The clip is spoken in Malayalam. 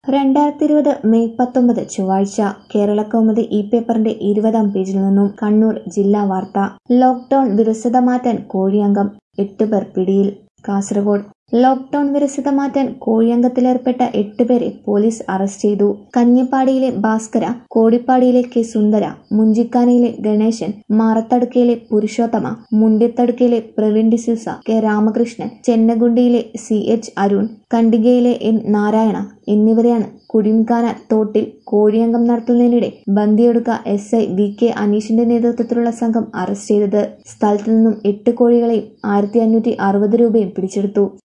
രണ്ടായിരത്തി ഇരുപത് മെയ് പത്തൊമ്പത് ചൊവ്വാഴ്ച കേരളകൗമുദി ഇ പേപ്പറിന്റെ ഇരുപതാം പേജിൽ നിന്നും കണ്ണൂർ ജില്ലാ വാർത്ത ലോക്ഡൌൺ വിരസത മാറ്റാൻ കോഴിയംഗം എട്ടുപേർ പിടിയിൽ കാസർഗോഡ് ലോക്ഡൌൺ വിരസത മാറ്റാൻ കോഴിയംഗത്തിലേർപ്പെട്ട എട്ടുപേരെ പോലീസ് അറസ്റ്റ് ചെയ്തു കഞ്ഞിപ്പാടിയിലെ ഭാസ്കര കോടിപ്പാടിയിലെ കെ സുന്ദര മുഞ്ചിക്കാനയിലെ ഗണേശൻ മാറത്തടുക്കയിലെ പുരുഷോത്തമ മുണ്ടിത്തടുക്കയിലെ പ്രവീൺ ഡിസൂസ കെ രാമകൃഷ്ണൻ ചെന്നഗുണ്ടിയിലെ സി എച്ച് അരുൺ കണ്ടിഗയിലെ എൻ നാരായണ എന്നിവരെയാണ് കുടിംകാന തോട്ടിൽ കോഴിയംഗം നടത്തുന്നതിനിടെ ബന്ദിയെടുക്ക എസ് ഐ വി കെ അനീഷിന്റെ നേതൃത്വത്തിലുള്ള സംഘം അറസ്റ്റ് ചെയ്തത് സ്ഥലത്തു നിന്നും എട്ട് കോഴികളെയും ആയിരത്തി അഞ്ഞൂറ്റി അറുപത് രൂപയും പിടിച്ചെടുത്തു